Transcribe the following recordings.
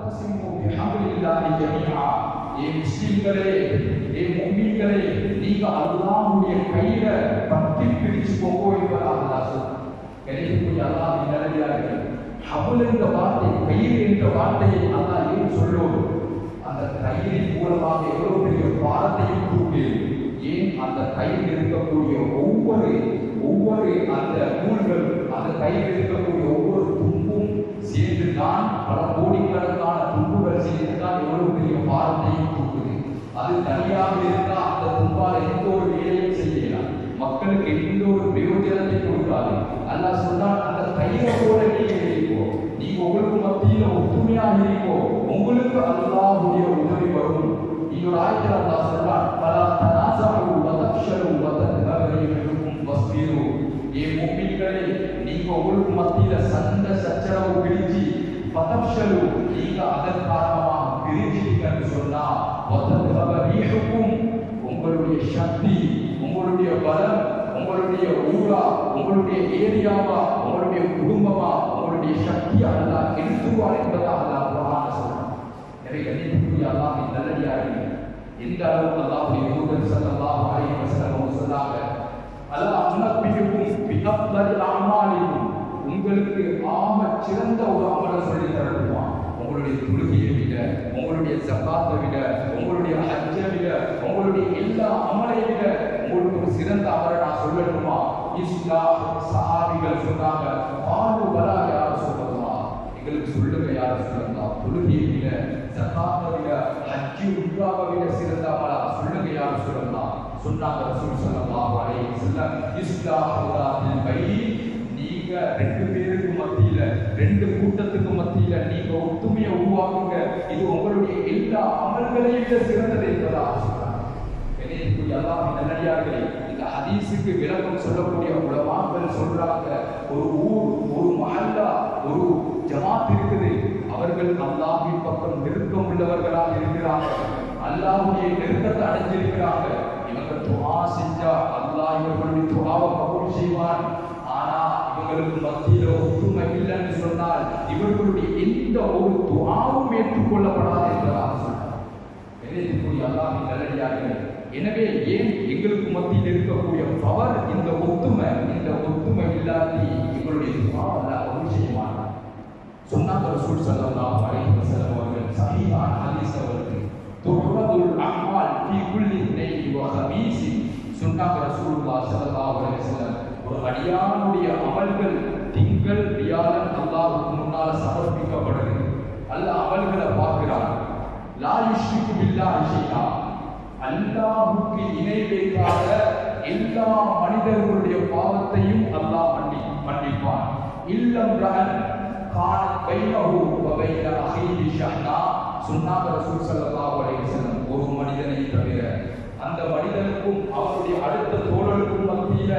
வஅத்தஸிமு பிஹப்லில்லாஹி ஜமீஆ ஏ முஸ்லிம்களே ஏ முஃமின்களே நீங்க அல்லாஹ்வுடைய கையில பத்தி பிடிச்சு போங்கோ என்பதாக அல்லாஹ் சொல்றான் கிடைக்கக்கூடிய அல்லாஹ் நல்லடியார்கள் ஹபுல் என்ற வார்த்தை கயிறு என்ற வார்த்தையை அல்லாஹ் ஏன் சொல்லும் அந்த கயிறின் மூலமாக எவ்வளவு பெரிய பாரத்தையும் தூக்கு ஏன் அந்த கயிறு இருக்கக்கூடிய ஒவ்வொரு ஒவ்வொரு அந்த நூல்கள் அந்த கயிறு இருக்கக்கூடிய ஒவ்வொரு தும்பும் சேர்ந்து தான் பல கோடிக்கணக்கான தும்புகள் சேர்ந்து தான் எவ்வளவு பெரிய பாரத்தையும் தூக்குது அது தனியாக இருந்தா அந்த தும்பால் எந்த ஒரு வேலையும் செய்யலாம் மக்களுக்கு எந்த ஒரு பிரயோஜனத்தை கொடுக்காது அல்லாஹ் சொன்னான் அந்த கயிறை போல நீங்க இருக்கோ நீங்க உங்களுக்கு மத்தியில ஒத்துமையாக இருக்கோ உங்களுக்கு அல்லாஹ்வுடைய உதவி வரும் இன்னொரு ஆயத்தில் அல்லாஹ் சொல்றான் பலா தனாசரு வதக்ஷரு வதத்ஹபரிக்கும் வஸ்பிரு ஏ முஃமின்களே நீங்க உங்களுக்கு மத்தியில சண்டை சச்சரவு பிரிஞ்சு பதக்ஷரு நீங்க அதன் காரணமாக பிரிஞ்சிட்டீங்கன்னு சொன்னா வதத்ஹபரிக்கும் உங்களுடைய சக்தி உங்களுடைய பலம் உங்களுடைய ஊரா உங்களுடைய ஏரியாவா உங்களுடைய குடும்பமா உங்களுடைய சக்தியா அல்லாஹ் எடுத்துவார் என்பதாக அல்லாஹ் குர்ஆன்ல சொல்றான் எனவே கண்ணியத்துக்குரிய அல்லாஹ்வின் நல்லடியார்களே எந்த அளவுக்கு அல்லாஹ்வுடைய தூதர் ஸல்லல்லாஹு அலைஹி வஸல்லம் அவங்க சொன்னாங்க அல்லாஹ் உனப்பிக்கும் பிஅஃதல் அமாலிக்கும் உங்களுக்கு ஆக சிறந்த ஒரு அமலை சொல்லி தருவான் உங்களுடைய தொழுகையை விட உங்களுடைய ஜகாத்தை விட உங்களுடைய ஹஜ்ஜை விட உங்களுடைய எல்லா அமலை விட உங்களுக்கு ஒரு சிறந்த அமலை நான் சொல்லட்டுமா இஸ்லா சஹாபிகள் சொன்னாங்க பாடு வரா யார் சொல்லலாம் எங்களுக்கு சொல்லுங்க யார் சொல்லலாம் தொழுகையை விட ஜகாத்தை விட ஹஜ்ஜி உம்ராவை விட சிறந்த அமலா சொல்லுங்க யார் சொல்லலாம் சொன்னாங்க ரசூல் ஸல்லல்லாஹு அலைஹி வஸல்லம் இஸ்லாஹு தாத்தில் பை நீங்க ரெண்டு பேருக்கு மத்தியில ரெண்டு கூட்டத்துக்கு மத்தியில நீங்க ஒத்துமையை உருவாக்குங்க இது உங்களுடைய எல்லா அமல்களையும் விட சிறந்தது என்பதாக சொல்றாங்க கணேசக்குரிய அல்லாஹ்வின் நல்லடியார்களே இந்த ஹதீஸுக்கு விளக்கம் சொல்லக்கூடிய உலமாக்கள் சொல்றாங்க ஒரு ஊர் ஒரு மஹல்லா ஒரு ஜமாத் இருக்குது அவர்கள் அல்லாஹ்வின் பக்கம் நெருக்கம் உள்ளவர்களாக இருக்கிறாங்க அல்லாஹ்வுடைய நெருக்கத்தை அடைஞ்சிருக்கிறாங்க இவங்க துஆ செஞ்சா அல்லாஹ் இவர்களுடைய துஆவை கபூல் செய்வான் ஆனா இவங்களுக்கு மத்தியில ஒற்றுமை இல்லைன்னு சொன்னால் இவர்களுடைய எந்த ஒரு துஆவும் ஏற்றுக்கொள்ளப்படாது என்பதாக சொல்றாங்க கணேசக்குரிய அல்லாஹ்வின் நல்லடியார்களே எனவே ஏன் எங்களுக்கு மத்தியில் இருக்கக்கூடிய பவர் இந்த ஒத்துமை இந்த ஒத்துமை இல்லாட்டி எங்களுடைய துவா அல்லாஹ் கபூல் செய்ய மாட்டான் சொன்னாங்க ரசூல் ஸல்லல்லாஹு அலைஹி வஸல்லம் அவர்கள் சஹீஹான ஹதீஸ் அவர்கள் துஹ்ரதுல் அஹ்மால் ஃபீ குல்லி இத்னைன் வ ஹமீஸ் சொன்னாங்க ரசூலுல்லாஹ் ஸல்லல்லாஹு அலைஹி வஸல்லம் ஒரு அடியானுடைய அமல்கள் திங்கள் வியாழன் அல்லாஹ்வுக்கு முன்னால் சமர்ப்பிக்கப்படுது அல்லாஹ் அமல்களை பார்க்கிறான் லா யுஷ்ரிகு பில்லாஹி ஷைஆ அல்லாஹ்வுக்கு இணை வைக்காத எல்லா மனிதர்களுடைய பாவத்தையும் அல்லாஹ் மன்னி மன்னிப்பான் இல்லம் ரஹன் கானத் பைனஹு வ பைன அஹீஹி ஷஹ்னா சொன்னாங்க ரசூல் ஸல்லல்லாஹு அலைஹி வஸல்லம் ஒரு மனிதனை தவிர அந்த மனிதனுக்கும் அவருடைய அடுத்த தோழருக்கும் மத்தியில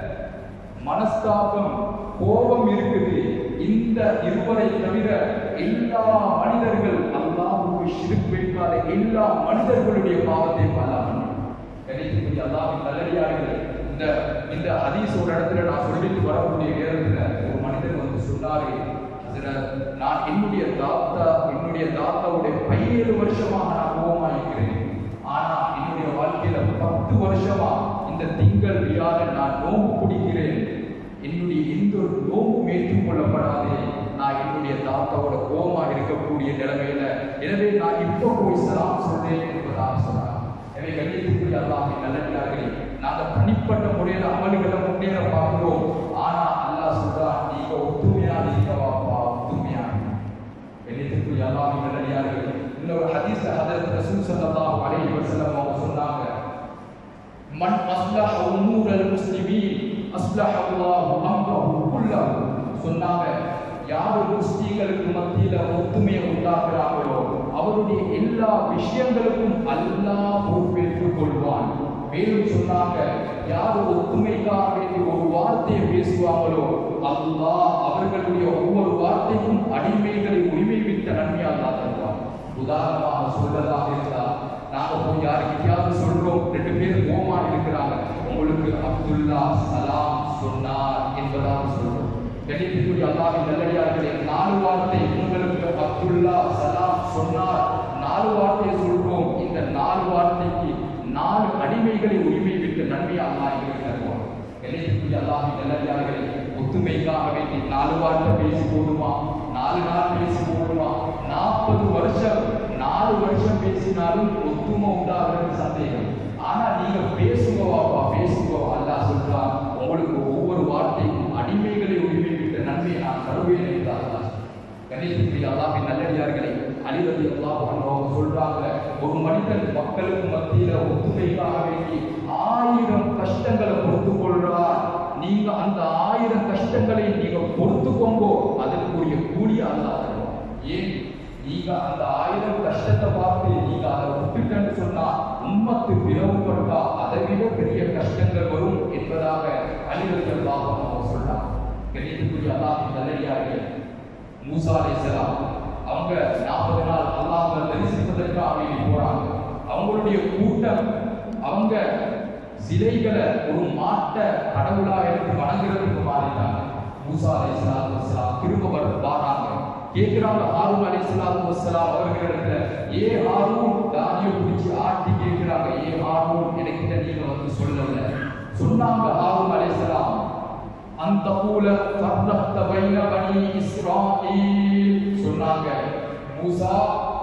மனஸ்தாபம் கோபம் இருக்குது இந்த இருவரை தவிர எல்லா மனிதர்கள் அல்லாஹ்வுக்கு ஷிர்க் வைக்காத எல்லா மனிதர்களுடைய பாவத்தை அல்லாஹ் கிடைக்கக்கூடிய அல்லாஹ்வின் நல்லடியார்கள் இந்த இந்த ஹதீஸ் ஒரு இடத்துல நான் சொல்லிட்டு வரக்கூடிய நேரத்துல ஒரு மனிதர் வந்து சொன்னாரு அதுல நான் என்னுடைய தாத்தா என்னுடைய தாத்தாவுடைய பதினேழு வருஷமாக நான் கோபமா இருக்கிறேன் ஆனா என்னுடைய வாழ்க்கையில பத்து வருஷமா இந்த திங்கள் வியாழன் நான் நோம்பு பிடிக்கிறேன் என்னுடைய எந்த ஒரு நோம்பும் ஏற்றுக்கொள்ளப்படாதே நான் என்னுடைய தாத்தாவோட கோபமா இருக்கக்கூடிய நிலைமையில எனவே நான் இப்போ போய் சலாம் சொல்றேன் என்பதாக சொன்னார் எனவே கண்ணியத்துக்குரிய அல்லாஹின் நல்லடியார்களே நாங்க தனிப்பட்ட முறையில அமல்களை முன்னேற பார்க்கிறோம் ஆனா அல்லாஹ் சொல்றான் நீங்க ஒத்துமையா இருக்க வாப்பா ஒத்துமையா கண்ணியத்துக்குரிய அல்லாஹின் நல்லடியார்களே இன்னொரு ஹதீஸ்ல ஹதரத் ரசூல் ஸல்லல்லாஹு அலைஹி வஸல்லம் அவங்க சொன்னாங்க மன் அஸ்லஹ உமூரல் முஸ்லிமீன் அஸ்லஹ அல்லாஹு அம்ரஹு குல்லஹு சொன்னாங்க யார் முஸ்லிம்களுக்கு மத்தியில ஒத்துமையை உண்டாக்குறாங்களோ அவருடைய எல்லா விஷயங்களுக்கும் அல்லாஹ் பொறுப்பேற்றுக் கொள்வான் மேலும் சொன்னாங்க யார் ஒத்துமைக்காக வேண்டி ஒரு வார்த்தையை பேசுவாங்களோ அல்லாஹ் அவர்களுடைய ஒவ்வொரு வார்த்தைக்கும் அடிமைகளை உரிமை விட்ட நன்மை அல்லாஹ் தருவான் உதாரணமாக சொல்லதாக இருந்தா நாங்க போய் யாருக்கிட்டையாவது சொல்றோம் ரெண்டு பேரும் கோமா இருக்கிறாங்க உங்களுக்கு அப்துல்லா சலாம் சொன்னார் என்பதாக சொல்றோம் கணிப்பிற்குரிய அல்லாஹின் நல்லடியார்களே நாலு வார்த்தை உங்களுக்கு அப்துல்லா சலாம் சொன்னார் நாலு வார்த்தையை சொல்றோம் இந்த நாலு வார்த்தைக்கு நாலு அடிமைகளை உரிமை விட்டு நன்மை அல்லாஹ் எங்களுக்கு தருவான் என்னைக்குரிய அல்லாஹ் நல்லடியார்களே ஒத்துமைக்காக வேண்டி நாலு வார்த்தை பேசி போடுமா நாலு நாள் பேசி போடுமா நாற்பது வருஷம் நாலு வருஷம் பேசினாலும் ஒத்துமை உண்டாகிறது சந்தேகம் ஆனா நீங்க பேசுங்க வாப்பா பேசுங்க அல்லாஹ் சொல்றான் உங்களுக்கு ஒவ்வொரு வார்த்தைக்கும் அடிமைகளை உரிமை விட்ட நன்மையை நான் தருவேன் என்று அல்லாஹ் கணிதத்துக்குரிய அல்லாஹின் நல்லடியார்களை அழிவது அல்லாஹ் அவங்க சொல்றாங்க ஒரு மனிதன் மக்களுக்கு மத்தியில ஒத்துமைக்காக வேண்டி ஆயிரம் கஷ்டங்களை பொறுத்து கொள்றார் நீங்க அந்த ஆயிரம் கஷ்டங்களை நீங்க பொறுத்துக்கோங்கோ அதற்குரிய கூலிய அல்லாஹ் தருவான் ஏன் நீங்க அந்த ஆயிரம் கஷ்டத்தை பார்த்து நீங்க அதை விட்டுட்டேன்னு சொன்னா உம்மத்து பிளவுபட்டா அதை விட பெரிய கஷ்டங்கள் வரும் என்பதாக அழிவது அல்லாஹ் அவங்க சொல்றாங்க கணிதத்துக்குரிய அல்லாஹின் நல்லடியார்கள் மூசா அலைஹிஸ்ஸலாம் அவங்க நாற்பது நாள் அல்லாஹ்வை தரிசிப்பதற்காக வேண்டி போறாங்க அவங்களுடைய கூட்டம் அவங்க சிலைகளை ஒரு மாட்ட கடவுளாக எடுத்து வணங்குறதுக்கு மாறிட்டாங்க மூசா அலைஹிஸ்ஸலாத்து வஸ்ஸலாம் திரும்ப வர வாராங்க கேட்கிறாங்க ஹாரூன் அலைஹிஸ்ஸலாத்து வஸ்ஸலாம் அவர்களிடத்துல ஏ ஹாரூன் தாடியை பிடிச்சி ஆட்டி கேட்கிறாங்க ஏ ஹாரூன் எனக்கிட்ட நீங்க வந்து சொல்லல சொன்னாங்க ஹாரூன் அலைஹிஸ்ஸலாம் அன் தகூல ஃபர்ரக்த பைன பனி இஸ்ராயீல் சொன்னாங்க மூசா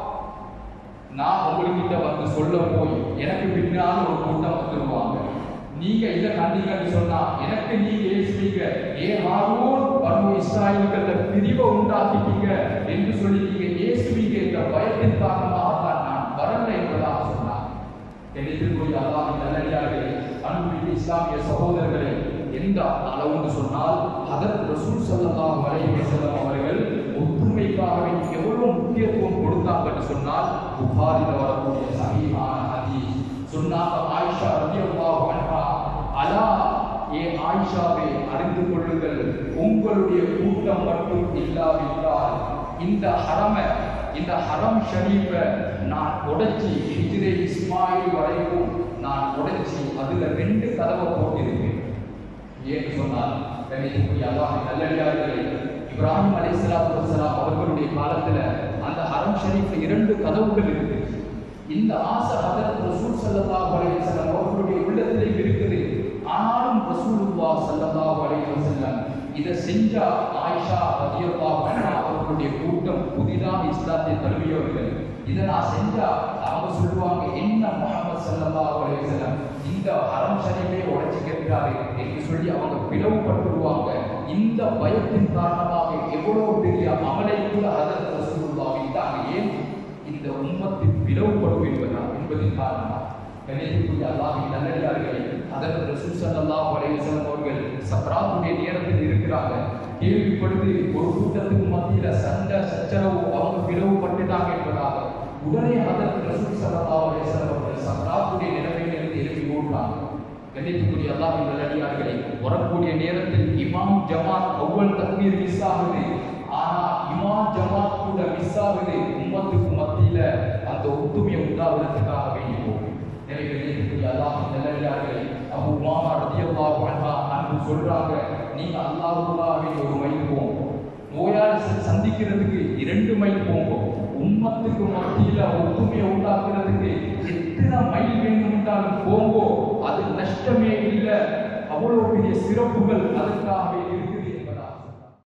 நான் உங்ககிட்ட வந்து சொல்ல போய் எனக்கு பின்னால் ஒரு கூட்டம் வந்துருவாங்க நீங்க இதை கண்டீங்கன்னு சொன்னா எனக்கு நீங்க ஏசுவீங்க ஏ ஹாரூன் பனு இஸ்ராயல்கள பிரிவை உண்டாக்கிட்டீங்க என்று சொல்லி நீங்க ஏசுவீங்க என்ற பயத்தின் காரணமாக தான் நான் வரல என்பதாக சொன்னார் என்னிடத்தில் அல்லாஹ் நல்லடியார்களே அன்புமிக்க இஸ்லாமிய சகோதரர்களே எந்த அளவுன்னு சொன்னால் அதற்கு ரசூல் ஸல்லல்லாஹு அலைஹி வஸல்லம் அவர்கள் ஒற்றுமைக்காக எவ்வளவு முக்கியத்துவம் கொடுத்தாங்கன்னு சொன்னால் புகாரில வரக்கூடிய சஹீஹான ஹதீஸ் சொன்னாங்க ஆயிஷா ரலியல்லாஹு அன்ஹா அலா ஏ ஆயிஷாவை அறிந்து கொள்ளுங்கள் உங்களுடைய கூட்டம் மட்டும் இல்லாவிட்டால் இந்த ஹரம இந்த ஹரம் ஷரீஃபை நான் உடைச்சி ஹிஜ்ரே இஸ்மாயில் வரைக்கும் நான் உடைச்சி அதுல ரெண்டு கதவை போட்டிருப்பேன் ஏன்னு சொன்னால் கணிதக்கூடிய அல்லாஹ் நல்லடியார்களே இப்ராஹிம் அலைஹிஸ்ஸலாத்து வஸ்ஸலாம் அவர்களுடைய காலத்துல அந்த ஹரம் ஷரீஃப்ல இரண்டு கதவுகள் இருக்கு இந்த ஆசை ஹதரத் ரசூல் ஸல்லல்லாஹு அலைஹி வஸல்லம் அவர்களுடைய உள்ளத்திலே இருக்குது ஆனாலும் ரசூலுல்லாஹ் ஸல்லல்லாஹு அலைஹி வஸல்லம் இதை செஞ்சா ஆயிஷா ரலியல்லாஹு அன்ஹா அவர்களுடைய கூட்டம் புதிதாக இஸ்லாத்தை தழுவியவர்கள் இதை நான் செஞ்சா அவங்க சொல்லுவாங்க என்ன முகமது ஸல்லல்லாஹு அலைஹி வஸல்லம் இந்த ஹரம் ஷரீஃபை உடைச்சு கேட்கிறாரு என்று சொல்லி அவங்க பிளவுபட்டுருவாங்க இந்த பயத்தின் காரணமாக எவ்வளவு பெரிய அமலை கூட ஹதரத் ரசூலுல்லாஹ் விட்டாங்க ஏன் இந்த உம்மத்தின் பிளவுபடும் என்பதா என்பதின் காரணமாக கணிதத்துக்குரிய அல்லாஹின் நல்லடியார்களே அதற்கு ரசூல் ஸல்லல்லாஹு அலைஹி வஸல்லம் அவர்கள் சக்ராத்துடைய நேரத்தில் இருக்கிறாங்க கேள்விப்படுது ஒரு கூட்டத்துக்கு மத்தியில சண்டை சச்சரவு அவங்க பிளவுபட்டுட்டாங்க என்பதாக உடனே அதற்கு ரசூல் ஸல்லல்லாஹு அலைஹி வஸல்லம் அவர்கள் சக்ராத்துடைய நிலைமையிலிருந்து எழுப்பி ஓடுறாங்க கணிதத்துக்குரிய அல்லாஹின் நல்லடியார்களே வரக்கூடிய நேரத்தில் இமாம் ஜமாத் அவ்வல் தக்பீர் மிஸ் ஆகுது ஆனா இமாம் ஜமாத் கூட மிஸ் ஆகுது உம்மத்துக்கு மத்தியில அந்த ஒத்துமையை உண்டாவதற்காக வேண்டி போகும் எனவே கணிதத்துக்குரிய அல்லாஹின் நல்லடியார்களே அபு உமாமா ரலியல்லாஹு அன்ஹா அன்பு சொல்றாங்க நீங்க அல்லாஹ்வுக்காக ஒரு மைல் போங்க நோயாளி ச- சந்திக்கிறதுக்கு இரண்டு மைல் போங்க உம்மத்துக்கு மத்தியில ஒத்துமையை உண்டாக்குறதுக்கு எத்தனை மைல் வேண்டுமென்றாலும் போங்கோ அது நஷ்டமே இல்லை அவ்வளவு பெரிய சிறப்புகள் அதற்காக வேண்டி